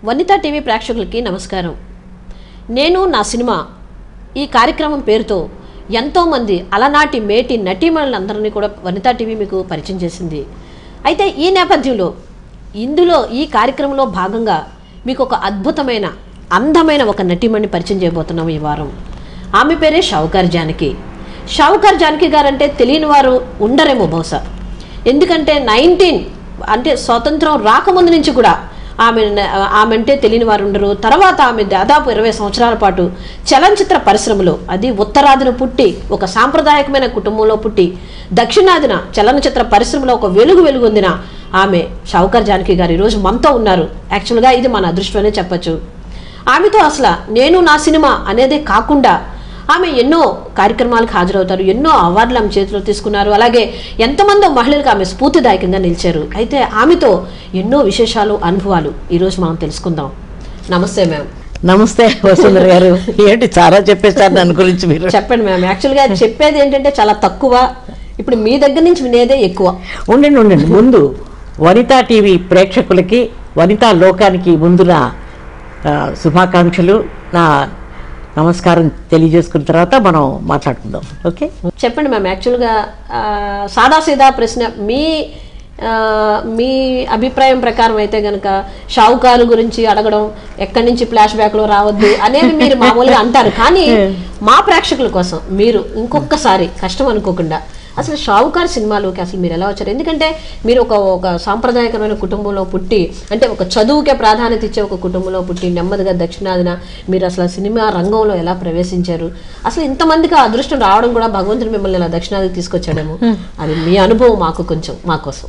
Vanitha TV ప్రేక్షకులకి నమస్కారం నేను నా సినిమా ఈ కార్యక్రమం పేరుతో ఎంతోమంది అలనాటి మేటి నటీమణులందరినీ కూడా వనితా టీవీ మీకు పరిచయం చేసింది అయితే ఈ నేపథ్యంలో ఇందులో ఈ కార్యక్రమంలో భాగంగా మీకు ఒక అద్భుతమైన అందమైన ఒక నటీమణి పరిచయం చేయబోతున్నాం ఈ వారం ఆమె పేరే షావుకార్ జానకి షావుకార్ జానకి గారంటే తెలియని వారు ఉండరేమో బహుశా ఎందుకంటే నైన్టీన్ అంటే స్వాతంత్రం రాకముందు నుంచి కూడా ఆమె ఆమె అంటే తెలియని వారు ఉండరు తర్వాత ఆమె దాదాపు ఇరవై సంవత్సరాల పాటు చలనచిత్ర పరిశ్రమలో అది ఉత్తరాదిన పుట్టి ఒక సాంప్రదాయకమైన కుటుంబంలో పుట్టి దక్షిణాదిన చలనచిత్ర పరిశ్రమలో ఒక వెలుగు వెలుగొందిన ఆమె షావుకర్ జానకి గారు ఈరోజు మనతో ఉన్నారు యాక్చువల్గా ఇది మన అదృష్టమనే చెప్పచ్చు ఆమెతో అసలు నేను నా సినిమా అనేదే కాకుండా ఆమె ఎన్నో కార్యక్రమాలకు హాజరవుతారు ఎన్నో అవార్డులు ఆమె చేతిలో తీసుకున్నారు అలాగే ఎంతమందో మహిళలకు ఆమె స్ఫూర్తిదాయకంగా నిలిచారు అయితే ఆమెతో ఎన్నో విశేషాలు అనుభవాలు ఈరోజు మనం తెలుసుకుందాం నమస్తే మ్యామ్ నమస్తే వసుంధర గారు ఏంటి చాలా చెప్పేశారు దాని గురించి మీరు చెప్పండి మ్యామ్ యాక్చువల్గా చెప్పేది ఏంటంటే చాలా తక్కువ ఇప్పుడు మీ దగ్గర నుంచి వినేదే ఎక్కువ ఉండండి ఉండండి ముందు వనితా టీవీ ప్రేక్షకులకి వనితా లోకానికి ముందు నా ఆ, శుభాకాంక్షలు నా నమస్కారం తెలియజేసుకున్న తర్వాత మనం మాట్లాడుకుందాం ఓకే చెప్పండి మ్యామ్ యాక్చువల్గా ఆ, సాదాసీదా ప్రశ్న మీ ఆ, మీ అభిప్రాయం ప్రకారం అయితే కనుక షావుకారు గురించి అడగడం ఎక్కడి నుంచి ఫ్లాష్ బ్యాక్లో రావద్దు అనేది మీరు మామూలుగా అంటారు కానీ మా ప్రేక్షకుల కోసం మీరు ఇంకొకసారి కష్టం అనుకోకుండా అసలు షావుకార్ సినిమాలోకి అసలు మీరు ఎలా వచ్చారు ఎందుకంటే మీరు ఒక ఒక సాంప్రదాయకరమైన కుటుంబంలో పుట్టి అంటే ఒక చదువుకే ప్రాధాన్యత ఇచ్చే ఒక కుటుంబంలో పుట్టి నెమ్మదిగా దక్షిణాదిన మీరు అసలు సినిమా రంగంలో ఎలా ప్రవేశించారు అసలు ఇంతమందికి ఆ అదృష్టం రావడం కూడా భగవంతుడు మిమ్మల్ని ఇలా దక్షిణాదికి తీసుకొచ్చాడేమో అది మీ అనుభవం మాకు కొంచెం మా కోసం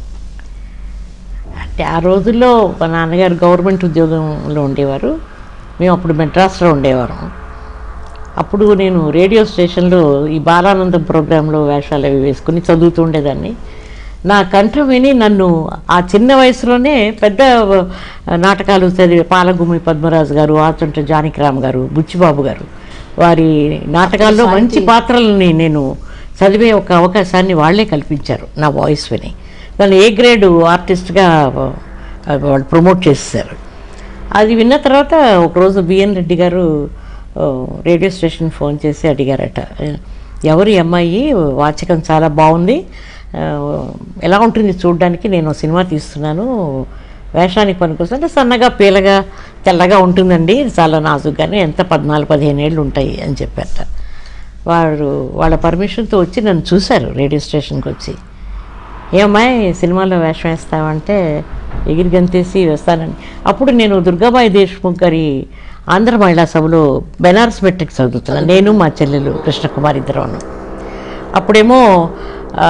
అంటే ఆ రోజుల్లో మా నాన్నగారు గవర్నమెంట్ ఉద్యోగంలో ఉండేవారు మేము అప్పుడు మెడ్రాస్లో ఉండేవారం అప్పుడు నేను రేడియో స్టేషన్లో ఈ బాలానందం ప్రోగ్రాంలో వేషాలు అవి వేసుకుని చదువుతూ ఉండేదాన్ని నా కంఠం విని నన్ను ఆ చిన్న వయసులోనే పెద్ద నాటకాలు చదివే పాలగుమి పద్మరాజు గారు ఆచంట జానకిరామ్ గారు బుచ్చిబాబు గారు వారి నాటకాల్లో మంచి పాత్రలని నేను చదివే ఒక అవకాశాన్ని వాళ్ళే కల్పించారు నా వాయిస్ విని నన్ను ఏ గ్రేడ్ ఆర్టిస్ట్గా వాళ్ళు ప్రమోట్ చేసేసారు అది విన్న తర్వాత ఒకరోజు బిఎన్ రెడ్డి గారు ఆ, రేడియో స్టేషన్ ఫోన్ చేసి అడిగారట ఎవరు ఈ అమ్మాయి వాచకం చాలా బాగుంది ఆ, ఎలా ఉంటుంది చూడడానికి నేను సినిమా తీస్తున్నాను వేషానికి పనికొస్తుంటే సన్నగా పీలగా తెల్లగా ఉంటుందండి చాలా నాజుగ్గానే ఎంత పద్నాలుగు పదిహేను ఏళ్ళు ఉంటాయి అని చెప్పారట వాడు వాళ్ళ పర్మిషన్తో వచ్చి నన్ను చూశారు రేడియో స్టేషన్కి వచ్చి ఏమ్మాయి సినిమాలో వేషం వేస్తావంటే ఎగిరి గంతేసి వేస్తానని అప్పుడు నేను దుర్గాబాయి దేశ్ముఖ్ గారి ఆంధ్ర మహిళా సభలో బెనారస్ మెట్రిక్ చదువుతున్నాను నేను మా చెల్లెలు కృష్ణకుమార్ ఇద్దరు అప్పుడేమో ఆ,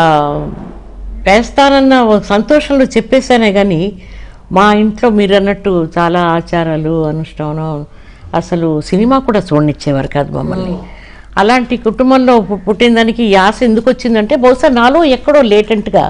వేస్తానన్న ఒక సంతోషంలో చెప్పేశానే కానీ మా ఇంట్లో మీరు అన్నట్టు చాలా ఆచారాలు అనుష్ఠానం అసలు సినిమా కూడా చూడనిచ్చేవారు కాదు మమ్మల్ని అలాంటి కుటుంబంలో పు- పుట్టిన దానికి ఈ ఆశ ఎందుకు వచ్చిందంటే బహుశా నాలో ఎక్కడో లేటెంట్గా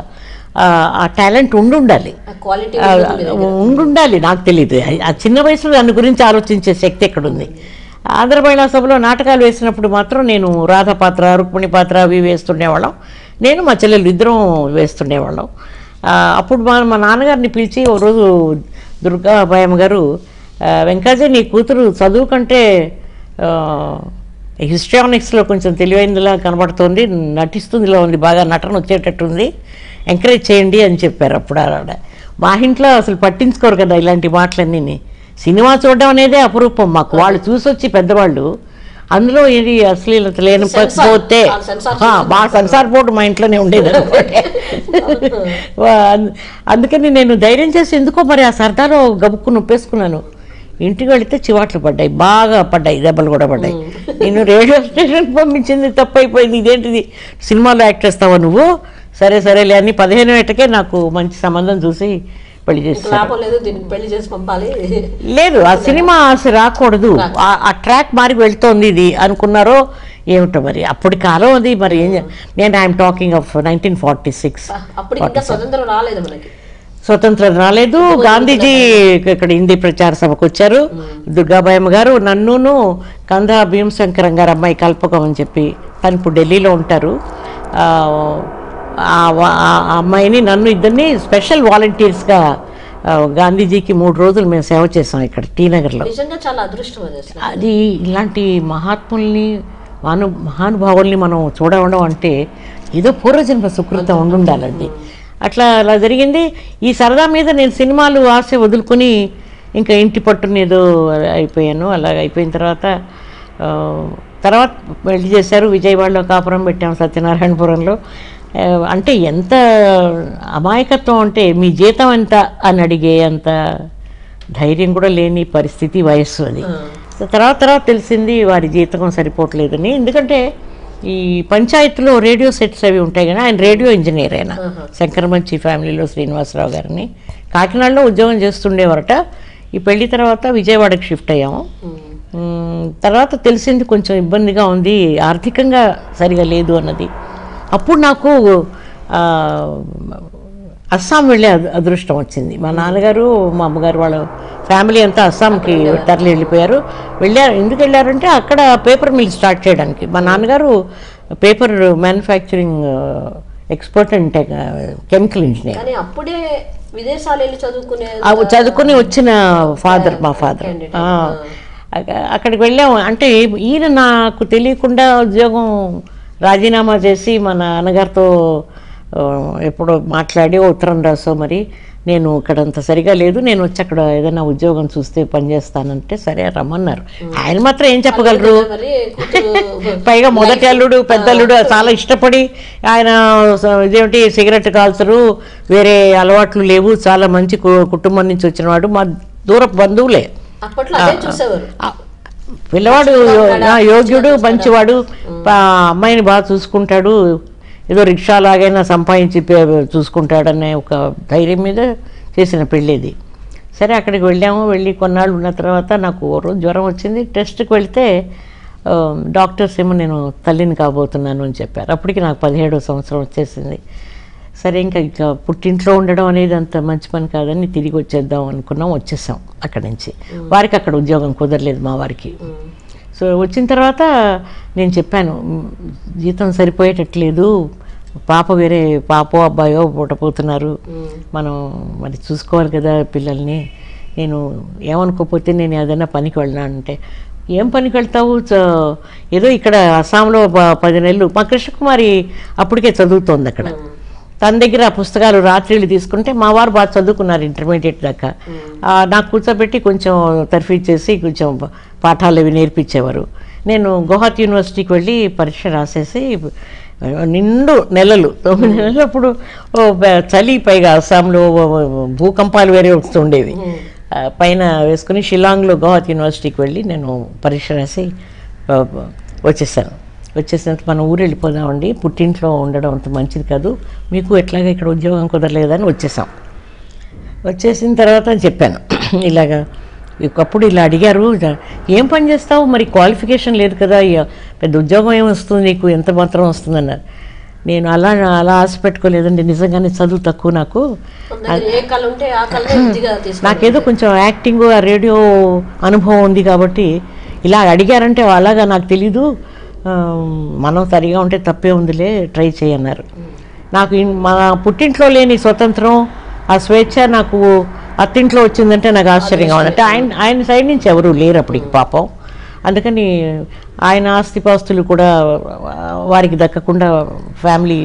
ఆ టాలెంట్ ఉండి ఉండాలి క్వాలిటీ ఆ, ఉండుండాలి నాకు తెలియదు ఆ చిన్న వయసులో దాని గురించి ఆలోచించే శక్తి ఎక్కడుంది ఆంధ్ర మహిళా సభలో నాటకాలు వేసినప్పుడు మాత్రం నేను రాధ పాత్ర రుక్మిణి పాత్ర అవి వేస్తుండేవాళ్ళం నేను మా చెల్లెలు ఇద్దరం వేస్తుండేవాళ్ళం ఆ, అప్పుడు మా మా నాన్నగారిని పిలిచి ఓ రోజు దుర్గా భయమ్మ గారు "ఆ, వెంకటజీ నీ కూతురు చదువు కంటే ఆ, హిస్ట్రానిక్స్లో కొంచెం తెలివైనదిలా కనబడుతోంది నటిస్తుందిలా ఉంది బాగా నటన వచ్చేటట్టుంది ఎంకరేజ్ చేయండి అని చెప్పారు అప్పుడు ఆవిడ మా ఇంట్లో అసలు పట్టించుకోరు కదా ఇలాంటి మాటలన్నీ సినిమా చూడడం అనేదే అపురూపం మాకు వాళ్ళు చూసొచ్చి పెద్దవాళ్ళు అందులో ఇది అశ్లీలత లేనిపోతే ఆ సెన్సార్ ఆ, మా సెన్సార్ బోర్డు మా ఇంట్లోనే ఉండేది అనుకోండి వా- అందుకని నేను ధైర్యం చేసి ఎందుకో మరి ఆ సరదాలో గబుక్కు నొప్పేసుకున్నాను ఇంటికి వెళితే చివాట్లు పడ్డాయి బాగా పడ్డాయి దెబ్బలు కూడా పడ్డాయి నేను రేడియో స్టేషన్ పంపించింది తప్పైపోయింది ఇదేంటిది సినిమాలో యాక్ట్ చేస్తావా నువ్వు సరే సరేలే అని పదిహేను ఏటకే నాకు మంచి సంబంధం చూసి పెళ్లి చేస్తాను లాభం లేదు దీనికి పెళ్లి చేసి పంపాలి లేదు ఆ సినిమా అసలు రాకూడదు ఆ- ఆ ట్రాక్ మారి వెళ్తోంది ఇది అనుకున్నారో ఏమిటో మరి అప్పటి కాలం అది మరి ఏం చే- నేను I'm talking of nineteen forty six అప్పుడు ఇంకా స్వతంత్రం రాలేదు మనకి స్వతంత్రం రాలేదు గాంధీజీ ఇక్కడ హిందీ ప్రచార సభకు వచ్చారు దుర్గాబాయమ్మ గారు నన్నును కంద భీమశంకరం గారు అమ్మాయి కల్పకం అని చెప్పి తను ఇప్పుడు ఢిల్లీలో ఉంటారు ఆ, ఆ వా- ఆ అమ్మాయిని నన్ను ఇద్దరిని స్పెషల్ వాలంటీర్స్గా ఆ, గాంధీజీకి మూడు రోజులు మేము సేవ చేసాం ఇక్కడ టీ నగర్లో నిజంగా చాలా అదృష్టం అది అసలు అది ఇలాంటి మహాత్ముల్ని మాను మహానుభావుల్ని మనం చూడడం అంటే ఏదో పూర్వజన్మ సుకృతం ఉండుండాలండి అట్లా అలా జరిగింది ఈ సరదా మీద నేను సినిమాలు ఆశ వదులుకొని ఇంకా ఇంటి పట్టున ఏదో అయిపోయాను అలాగ అయిపోయిన తర్వాత ఆ, తర్వాత పెళ్లి చేశారు విజయవాడలో కాపురం పెట్టాం సత్యనారాయణపురంలో ఆ, అంటే ఎంత అమాయకత్వం అంటే మీ జీతం ఎంత అని అడిగే అంత ధైర్యం కూడా లేని పరిస్థితి వయస్సు అది సో తర్వాత తర్వాత తెలిసింది వారి జీతం సరిపోవట్లేదని ఎందుకంటే ఈ పంచాయతీలో రేడియో సెట్స్ అవి ఉంటాయి కానీ ఆయన రేడియో ఇంజనీర్ ఆయన శంకరమంచి ఫ్యామిలీలో శ్రీనివాసరావు గారిని కాకినాడలో ఉద్యోగం చేస్తుండేవారట ఈ పెళ్లి తర్వాత విజయవాడకి షిఫ్ట్ అయ్యాము మ్మ్, తర్వాత తెలిసింది కొంచెం ఇబ్బందిగా ఉంది ఆర్థికంగా సరిగా లేదు అన్నది అప్పుడు నాకు ఆ, అస్సాం వెళ్ళే అదృ- అదృష్టం వచ్చింది మా నాన్నగారు మా అమ్మగారు వాళ్ళ ఫ్యామిలీ అంతా అస్సాంకి తరలి వెళ్ళిపోయారు వెళ్ళారు ఎందుకు వెళ్ళారంటే అక్కడ పేపర్ మిల్ స్టార్ట్ చేయడానికి మా నాన్నగారు paper manufacturing expert and chemical engineer కానీ అప్పుడే విదేశాలు వెళ్ళి చదువుకునే ఆ చదువుకుని వచ్చిన ఫాదర్ మా ఫాదర్ Candidate. అక్కడికి వెళ్ళాము అంటే ఈయన నాకు తెలియకుండా ఉద్యోగం రాజీనామా చేసి మా నాన్నగారితో ఆ, ఎప్పుడో మాట్లాడి ఓ ఉత్తరం రాసో మరి నేను ఇక్కడ అంత సరిగా లేదు నేను వచ్చి అక్కడ ఏదైనా ఉద్యోగం చూస్తే పని చేస్తానంటే సరే రమ్మన్నారు ఆయన మాత్రం ఏం చెప్పగలరు మరి కూతురు పైగా మొదటి అల్లుడు పెద్ద అల్లుడు చాలా ఇష్టపడి ఆయన స- ఇదేమిటి సిగరెట్ కాల్చరు వేరే అలవాట్లు లేవు చాలా మంచి కు- కుటుంబం నుంచి వచ్చినవాడు మా దూరపు బంధువులే అప్పట్లో అదే చూసేవారు ఆ, పిల్లవాడు యో- ఆ, యోగ్యుడు మంచివాడు పా- అమ్మాయిని బాగా చూసుకుంటాడు ఏదో రిక్షా లాగైనా సంపాదించి పే- చూసుకుంటాడనే ఒక ధైర్యం మీద చేసిన పెళ్ళిది సరే అక్కడికి వెళ్ళాము వెళ్ళి కొన్నాళ్ళు ఉన్న తర్వాత నాకు ఓ రోజు జ్వరం వచ్చింది టెస్ట్కి వెళ్తే ఆ, డాక్టర్స్ ఏమో నేను తల్లిని కాబోతున్నాను అని చెప్పారు అప్పటికి నాకు పదిహేడో సంవత్సరం వచ్చేసింది సరే ఇంకా ఇంకా పుట్టింట్లో ఉండడం అనేది అంత మంచి పని కాదని తిరిగి వచ్చేద్దాం అనుకున్నాం వచ్చేసాం అక్కడి నుంచి వారికి అక్కడ ఉద్యోగం కుదరలేదు మా వారికి సో వచ్చిన తర్వాత నేను చెప్పాను "మ్, జీతం సరిపోయేటట్లేదు పాప వేరే పాపో అబ్బాయో పుట్టపోతున్నారు మనం మరి చూసుకోవాలి కదా పిల్లల్ని నేను ఏమనుకోకపోతే నేను ఏదైనా పనికి వెళ్ళినా అంటే ఏం పనికి వెళ్తావు చ- ఏదో ఇక్కడ అస్సాంలో ప- పది నెలలు మా కృష్ణకుమారి అప్పటికే చదువుతోంది అక్కడ తన దగ్గర ఆ పుస్తకాలు రాత్రిళ్ళు తీసుకుంటే మా వారు బాగా చదువుకున్నారు ఇంటర్మీడియట్ దాకా ఆ, నాకు కూర్చోబెట్టి కొంచెం తర్ఫీజ్ చేసి కొంచెం పాఠాలు అవి నేర్పించేవారు నేను గువాహతి యూనివర్సిటీకి వెళ్ళి పరీక్ష రాసేసి ఆ, నిండు నెలలు తొమ్మిది నెలలు అప్పుడు ఓ బ- చలి పైగా అస్సాంలో ఓ- ఓ- భూకంపాలు వేరే వస్తుండేవి ఆ, పైన వేసుకుని షిలాంగ్లో గువాహతి యూనివర్సిటీకి వెళ్ళి నేను పరీక్ష రాసి ఆ, వచ్చేసాను వచ్చేసినంత మన ఊరు వెళ్ళిపోదామండి పుట్టింట్లో ఉండడం అంత మంచిది కాదు మీకు ఎట్లాగా ఇక్కడ ఉద్యోగం కుదరలేదని వచ్చేసాం వచ్చేసిన తర్వాత చెప్పాను ఇలాగా ఒకప్పుడు ఇలా అడిగారు "జ- ఏం పని చేస్తావు మరి క్వాలిఫికేషన్ లేదు కదా ఇక పెద్ద ఉద్యోగం ఏం వస్తుంది నీకు ఎంత మాత్రం వస్తుందన్నారు నేను అలా అలా ఆశ పెట్టుకోలేదండి నిజంగానే చదువు తక్కువ నాకు మన దగ్గర ఏ కళ ఉంటే ఆ కళనే ఈజీగా తీసుకో నాకేదో కొంచెం యాక్టింగ్ ఆ రేడియో అనుభవం ఉంది కాబట్టి ఇలా అడిగారంటే అలాగా నాకు తెలీదు ఆ, మనం సరిగా ఉంటే తప్పే ఉందిలే ట్రై చేయన్నారు నాకు ఇన్- మా పుట్టింట్లో లేని స్వతంత్రం ఆ స్వేచ్ఛ నాకు అత్తింట్లో వచ్చిందంటే నాకు ఆశ్చర్యంగా ఉంది అంటే ఆయన ఆయన సైడ్ నుంచి ఎవరు లేరు అప్పటికి పాపం అందుకని ఆయన ఆస్తిపాస్తులు కూడా వారికి దక్కకుండా ఫ్యామిలీ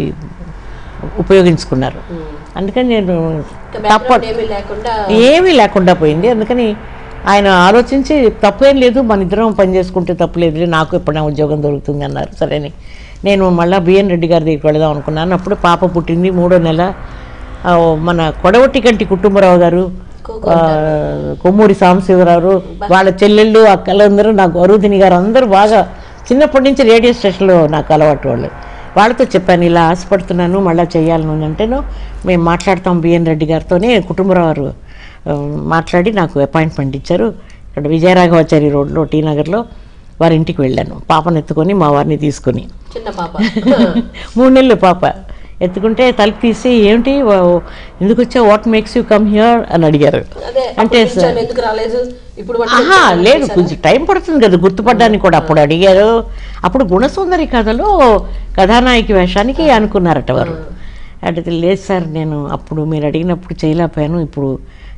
ఉపయోగించుకున్నారు అందుకని నేను ఇంకా తప్ప background ఏమీ లేకుండా ఏమీ లేకుండా పోయింది అందుకని ఆయన ఆలోచించి తప్పేం లేదు మన ఇద్దరం పని చేసుకుంటే తప్పులేదు నాకు ఎప్పుడైనా ఉద్యోగం దొరుకుతుంది అన్నారు సరేని నేను మళ్ళీ బిఎన్ రెడ్డి గారి దగ్గరికి వెళదాం అనుకున్నాను అప్పుడు పాప పుట్టింది మూడో నెల ఆ, మన కొడవటి కంటి కుటుంబరావు గారు ఆ, కొమ్మూరి సాంబశివరావు వాళ్ళ చెల్లెళ్ళు అక్కలందరూ నాకు అరుధిని గారు అందరూ బాగా చిన్నప్పటి నుంచి రేడియో స్టేషన్లో నాకు అలవాటు వాళ్ళు వాళ్ళతో చెప్పాను ఇలా ఆశపడుతున్నాను మళ్ళీ చేయాలని ఉందంటేను మేము మాట్లాడతాం బిఎన్ రెడ్డి గారితోనే కుటుంబరావు గారు ఆ, మాట్లాడి నాకు అపాయింట్మెంట్ ఇచ్చారు ఇక్కడ విజయరాఘవాచారి రోడ్లో టీ నగర్లో వారి ఇంటికి వెళ్ళాను పాపను ఎత్తుకొని మా వారిని తీసుకొని చిన్న పాప మూడు నెలలు పాప ఎత్తుకుంటే తలుపు తీసి ఏమిటి వా- ఎందుకు వచ్చావు what makes you come here అని అడిగారు అదే అంటే అప్పుడు నిల్చొని ఎందుకు రాలేదు ఇప్పుడు వంట ఆహా చేస్తాను లేదు చేశారా? కొంచెం టైం పడుతుంది కదా గుర్తుపడడానికి కూడా అప్పుడు అడిగారు అప్పుడు గుణసుందరి కథలో కథానాయకి వేషానికి అనుకున్నారట వారు అంటే లేదు సార్ నేను అప్పుడు మీరు అడిగినప్పుడు చేయలేకపోయాను ఇప్పుడు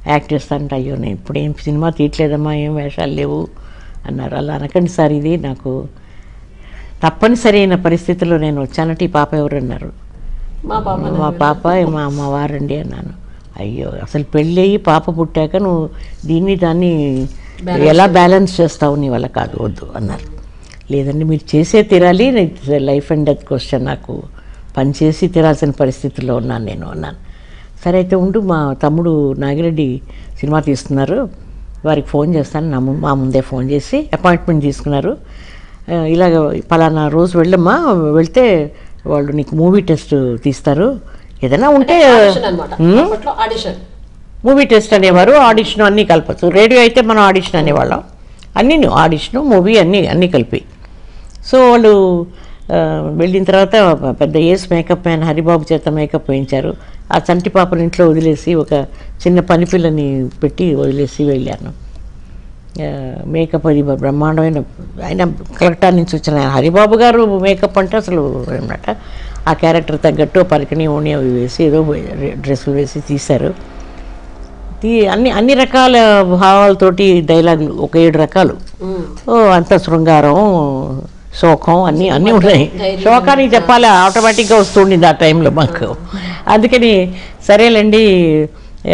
యాక్ట్ చేస్తానంటే అయ్యో నేను ఇప్పుడు ఏం సినిమా తీయట్లేదమ్మా ఏం వేషాలు లేవు అన్నారు అలా అనకండి సార్ ఇది నాకు తప్పనిసరి అయిన పరిస్థితిలో నేను వచ్చానంటే ఈ పాప ఎవరు అన్నారు మా పాప మా పాప మా అమ్మవారండి అన్నాను అయ్యో అసలు పెళ్ళి అయ్యి పాప పుట్టాక నువ్వు దీన్ని దాన్ని ఎలా బ్యాలెన్స్ చేస్తావు నీ వల్ల కాదు వద్దు అన్నారు లేదండి మీరు చేసే తీరాలి లైఫ్ అండ్ డెత్ క్వశ్చన్ నాకు పని చేసి తీరాల్సిన పరిస్థితుల్లో ఉన్నాను నేను అన్నాను సరే అయితే ఉండు మా తమ్ముడు నాగిరెడ్డి సినిమా తీస్తున్నారు వారికి ఫోన్ చేస్తాను నా ము- మా ముందే ఫోన్ చేసి అపాయింట్మెంట్ తీసుకున్నారు ఆ, ఇలాగ పలానా రోజు వెళ్ళమ్మా వెళ్తే వాళ్ళు నీకు మూవీ టెస్ట్ తీస్తారు ఏదైనా ఉంటే ఆడిషన్ అనమాట అప్పట్లో ఆడిషన్ మూవీ టెస్ట్ అనేవారు ఆడిషన్ అన్నీ కలపచ్చు రేడియో అయితే మనం ఆడిషన్ అనేవాళ్ళం అన్నీ ఆడిషను మూవీ అన్నీ అన్నీ కలిపి సో వాళ్ళు ఆ, వెళ్ళిన తర్వాత పెద్ద ఏస్ మేకప్ మ్యాన్ హరిబాబు చేత మేకప్ వేయించారు ఆ చంటి పాపని ఇంట్లో వదిలేసి ఒక చిన్న పని పిల్లని పెట్టి వదిలేసి వెళ్ళాను ఆ, మేకప్ అది బ్రహ్మాండమైన ఆయన కలెక్టా నుంచి వచ్చిన ఆయన. హరిబాబు గారు మేకప్ అంటే అసలు అనమాట ఆ క్యారెక్టర్ తగ్గట్టు పరికని ఓణి అవి వేసి ఏదో డ్రెస్సులు వేసి తీశారు తీ అన్ని అన్ని రకాల భావాలతోటి డైలాగులు ఒక ఏడు రకాలు ఉమ్. ఓ అంత శృంగారం శోకం అన్నీ అన్నీ ఉన్నాయి ధైర్యం. శోకానికి చెప్పాలి ఆటోమేటిక్గా వస్తుండింది ఆ టైంలో మాకు అందుకని సరేలేండి ఆ,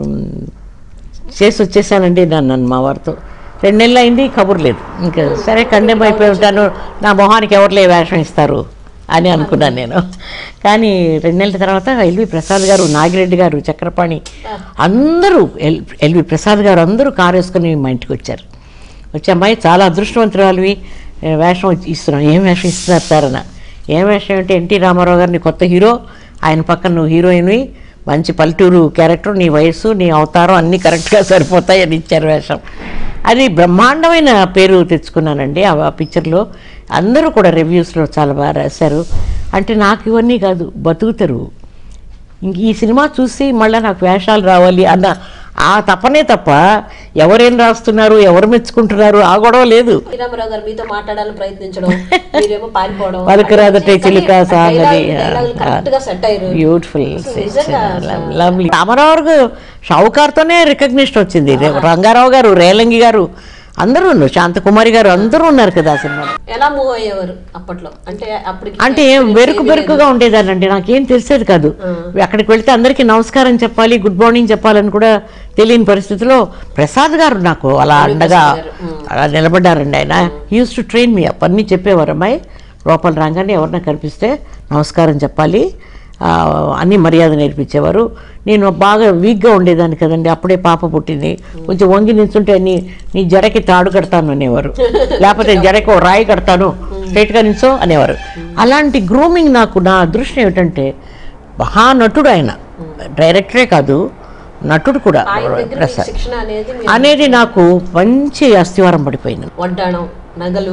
చేసి వచ్చేసానండి నన్ను మా వారితో రెండు నెలలు అయింది కబుర్ లేదు ఇంకా సరే కండెం అయిపోయి ఉంటాను నా మొహానికి ఎవరులే వేషం ఇస్తారు అని అనుకున్నాను నేను కానీ రెండు నెలల తర్వాత ఎల్వి ప్రసాద్ గారు నాగిరెడ్డి గారు చక్రపాణి అందరూ ఎల్ ఎల్వి ప్రసాద్ గారు అందరూ కారు వేసుకొని మా ఇంటికి వచ్చారు వచ్చి అమ్మాయి చాలా అదృష్టవంతురాలివి ఏ, వేషం వచ్చి ఇస్తున్నాం ఏం వేషం ఇస్తున్నారు సార్ అన్న ఏం వేషం అంటే ఎన్టీ రామారావు గారిని కొత్త హీరో ఆయన పక్కన నువ్వు హీరోయిన్వి మంచి పల్లెటూరు క్యారెక్టర్ నీ వయసు నీ అవతారం అన్నీ కరెక్ట్గా సరిపోతాయి అని ఇచ్చారు వేషం అది బ్రహ్మాండమైన పేరు తెచ్చుకున్నానండి ఆ ఆ పిక్చర్లో అందరూ కూడా రివ్యూస్లో చాలా బాగా రాశారు అంటే నాకు ఇవన్నీ కాదు బతుకుతారు ఇంక ఈ సినిమా చూసి మళ్ళీ నాకు వేషాలు రావాలి అన్న ఆ తపనే తప్ప ఎవరేం రాస్తున్నారు ఎవరు మెచ్చుకుంటున్నారు ఆ గొడవ లేదు శ్రీరామరావు గారు మీతో మాట్లాడాలని ప్రయత్నించడం మీరేమో పారిపోవడం పలుకురాదటే చిలుక సాగది కరెక్ట్ గా సెట్ అయ్యారు బ్యూటిఫుల్ అసలు నిజంగా అసలు లవ్లీ రామారావు గారు షావుకార్తోనే రికగ్నిషన్ వచ్చింది రంగారావు గారు రేలంగి గారు అందరూ ఉన్నారు శాంతకుమారి గారు అందరూ ఉన్నారు కదా ఆ సినిమాలో ఎలా మూవ్ అయ్యేవారు అప్పట్లో అంటే అప్పటికి అంటే బెరుకు బెరుకుగా ఉండేదానండి నాకేం తెలిసేది కాదు అక్కడికి వెళ్తే అందరికీ నమస్కారం చెప్పాలి గుడ్ మార్నింగ్ చెప్పాలని కూడా తెలియని పరిస్థితిలో ప్రసాద్ గారు నాకు అలా అండగా అలా నిలబడ్డారండి ఆయన use to train me up అన్నీ చెప్పేవారు అమ్మాయి లోపల రాగానే ఎవరన్నా కనిపిస్తే నమస్కారం చెప్పాలి ఆ, అన్ని మర్యాద నేర్పించేవారు నేను బాగా వీక్గా ఉండేదాన్ని కదండి అప్పుడే పాప పుట్టింది కొంచెం వంగి నిల్చుంటే నీ నీ జడకి తాడు కడతాను అనేవారు లేకపోతే జడకి ఓ రాయి కడతాను స్ట్రైట్గా నిల్చో అనేవారు అలాంటి గ్రూమింగ్ నాకు నా అదృష్టం ఏమిటంటే మహానటుడు ఆయన డైరెక్టరే కాదు నటుడు కూడా ఆయన దగ్గర మీకు ప్రసాద్ శిక్షణ అనేది మీరు అనేది నాకు మంచి అస్థివారం పడిపోయింది వడ్డాణం నగలు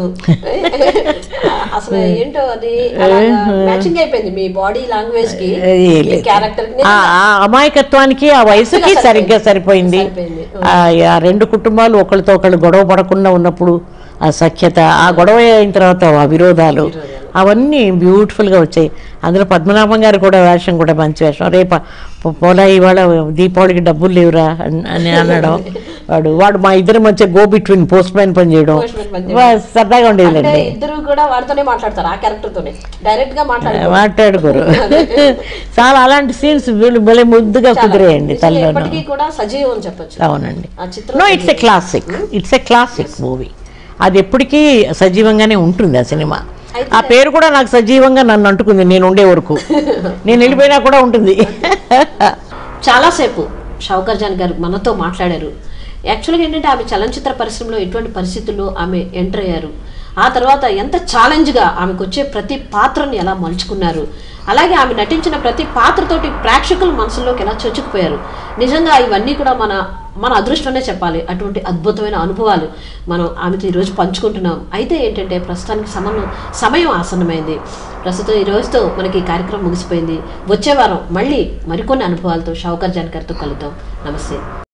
అసలు ఏంటో అది మ్యాచింగ్ అయిపోయింది మీ బాడీ లాంగ్వేజ్ కి ఏ మీ లేదు. క్యారెక్టర్ కి ఆ ఆ అమాయకత్వానికి ఆ వయసుకి సరిగ్గా సరిపోయింది సరిపోయింది. ఆ ఆ రెండు కుటుంబాలు ఒకరితో ఒకళ్ళు గొడవ పడకుండా ఉన్నప్పుడు ఆ సఖ్యత ఆ గొడవ అయిన తర్వాత ఆ విరోధాలు అవన్నీ బ్యూటిఫుల్గా వచ్చాయి అందులో పద్మనాభం గారు కూడా వేషం కూడా మంచి వేషం రేప పో- పోలా ఇవాళ దీపావళికి డబ్బులు లేవురా అన్- అని అనడం వాడు వాడు మా ఇద్దరి మధ్య గో బిట్వీన్ పోస్ట్ మ్యాన్ పని చేయడం Postman పని వా- సరదాగా అంటే ఉండేదిలేండి ఇద్దరు కూడా వాడితోనే మాట్లాడతారు ఆ క్యారెక్టర్ తోనే డైరెక్ట్ గా మాట్లాడారు మాట్లాడుకోరు చాలా అలాంటి సీన్స్ వీళ్ళు భలే ముద్దుగా కుదిరేయండి తల్లిలోనూ ఎప్పటికీ కూడా సజీవం అని చెప్పొచ్చు అవునండి ఆ చిత్రం no it's a classic it's a classic movie అది ఎప్పటికీ సజీవంగానే ఉంటుంది ఆ సినిమా అయితే- ఆ పేరు కూడా నాకు సజీవంగా నన్ను అంటుకుంది నేను ఉండే వరకు నేను వెళ్ళిపోయినా కూడా ఉంటుంది చాలాసేపు షౌకర్ జాన్ గారు మనతో మాట్లాడారు యాక్చువల్గా ఏంటంటే ఆమె చలనచిత్ర పరిశ్రమలో ఎటువంటి పరిస్థితుల్లో ఆమె ఎంటర్ అయ్యారు ఆ తర్వాత ఎంత ఛాలెంజ్గా ఆమెకు వచ్చే ప్రతి పాత్రని ఎలా మలుచుకున్నారు అలాగే ఆమె నటించిన ప్రతి పాత్రతోటి ప్రేక్షకుల మనసులోకి ఎలా చొచ్చుకుపోయారు నిజంగా ఇవన్నీ కూడా మన మన అదృష్టమనే చెప్పాలి అటువంటి అద్భుతమైన అనుభవాలు మనం ఆమెతో ఈరోజు పంచుకుంటున్నాం అయితే ఏంటంటే ప్రస్తుతానికి సమయం సమయం ఆసన్నమైంది ప్రస్తుతం ఈ రోజుతో మనకి ఈ కార్యక్రమం ముగిసిపోయింది వచ్చే వారం మళ్ళీ మరికొన్ని అనుభవాలతో షౌకర్ జాన్ గారితో కలుద్దాం నమస్తే